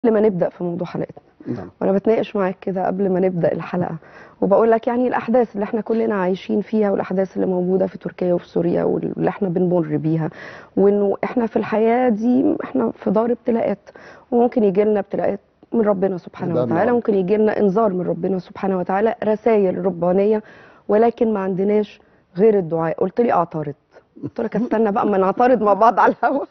قبل ما نبدأ في موضوع حلقتنا نعم وانا بتناقش معاك كده قبل ما نبدأ الحلقة وبقول لك يعني الأحداث اللي احنا كلنا عايشين فيها والأحداث اللي موجودة في تركيا وفي سوريا واللي احنا بنمر بيها وإنه احنا في الحياة دي احنا في دار ابتلاءات وممكن يجي لنا ابتلاءات من ربنا سبحانه ده وتعالى نعم. ممكن يجي لنا إنذار من ربنا سبحانه وتعالى رسائل ربانية ولكن ما عندناش غير الدعاء قلت لي اعترض قلت لك استنى بقى ما نعترض مع بعض على الهوا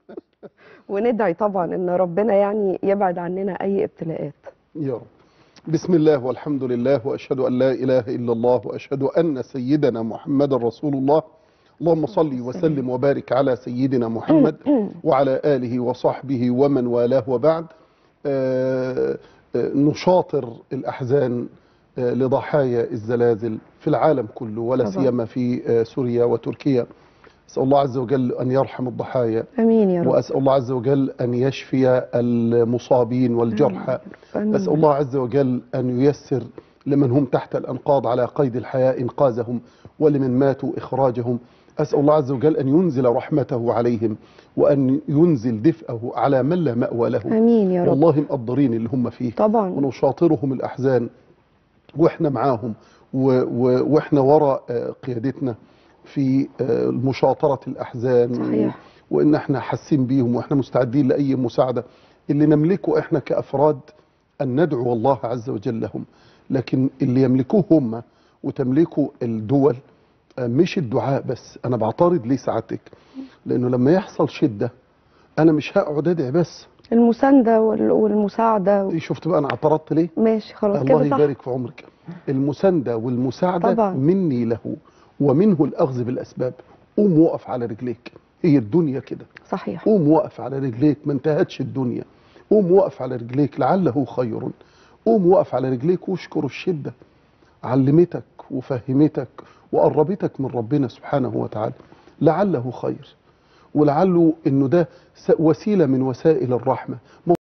وندعي طبعا ان ربنا يعني يبعد عننا اي ابتلاءات يا رب بسم الله والحمد لله واشهد ان لا اله الا الله واشهد ان سيدنا محمد رسول الله اللهم صل وسلم وبارك على سيدنا محمد وعلى اله وصحبه ومن والاه وبعد آه، آه، نشاطر الاحزان آه، لضحايا الزلازل في العالم كله ولا طبعا. سيما في آه، سوريا وتركيا اسال الله عز وجل ان يرحم الضحايا امين يا رب واسال الله عز وجل ان يشفي المصابين والجرحى آمين. أسأل الله عز وجل أن ييسر لمن هم تحت الأنقاض على قيد الحياة إنقاذهم ولمن ماتوا إخراجهم أسأل الله عز وجل أن ينزل رحمته عليهم وأن ينزل دفئه على من لا مأوى له امين يا رب والله مقدرين اللي هم فيه طبعا ونشاطرهم الأحزان وإحنا معاهم و و وإحنا وراء آه، قيادتنا في آه، مشاطرة الأحزان صحيح. وإن إحنا حاسين بيهم وإحنا مستعدين لأي مساعدة اللي نملكه إحنا كأفراد أن ندعو الله عز وجل لهم لكن اللي يملكوه هم وتملكه الدول آه، مش الدعاء بس أنا بعترض ليه سعادتك لأنه لما يحصل شدة أنا مش هقعد أدعي بس المسانده وال- والمساعده إيه شفت بقى أنا اعترضت ليه ماشي خلاص الله كده صح يبارك في عمرك المساندة والمساعدة طبعا. مني له ومنه الأخذ بالأسباب قوم وقف على رجليك هي الدنيا كده صحيح قوم وقف على رجليك ما انتهتش الدنيا قوم وقف على رجليك لعله خير قوم وقف على رجليك واشكر الشدة علمتك وفهمتك وقربتك من ربنا سبحانه وتعالى لعله خير ولعله انه ده س- وسيلة من وسائل الرحمة